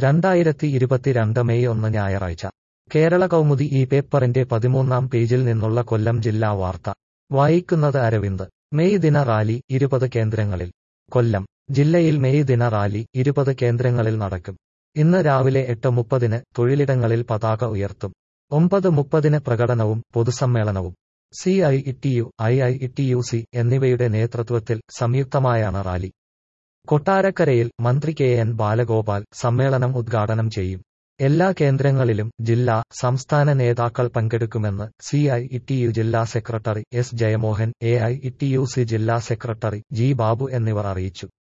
രണ്ടായിരത്തി ഇരുപത്തിരണ്ട് മെയ് ഒന്ന് ഞായറാഴ്ച കേരള കൗമുദി ഈ പേപ്പറിന്റെ പതിമൂന്നാം പേജിൽ നിന്നുള്ള കൊല്ലം ജില്ലാ വാർത്ത വായിക്കുന്നത് അരവിന്ദ് മെയ് ദിന റാലി ഇരുപത് കേന്ദ്രങ്ങളിൽ കൊല്ലം ജില്ലയിൽ മെയ് ദിന റാലി ഇരുപത് കേന്ദ്രങ്ങളിൽ നടക്കും ഇന്ന് രാവിലെ എട്ട് മുപ്പതിന് തൊഴിലിടങ്ങളിൽ പതാക ഉയർത്തും ഒമ്പത് മുപ്പതിന് പ്രകടനവും പൊതുസമ്മേളനവും C I T U I I T U C എന്നിവയുടെ നേതൃത്വത്തിൽ സംയുക്തമായാണ് റാലി കൊട്ടാരക്കരയിൽ മന്ത്രി കെ എൻ ബാലഗോപാൽ സമ്മേളനം ഉദ്ഘാടനം ചെയ്യും എല്ലാ കേന്ദ്രങ്ങളിലും ജില്ലാ സംസ്ഥാന നേതാക്കൾ പങ്കെടുക്കുമെന്ന് സി ഐ ടി യു ജില്ലാ secretary S Jayamohan A I T U C ജില്ലാ സെക്രട്ടറി ജി ബാബു എന്നിവർ അറിയിച്ചു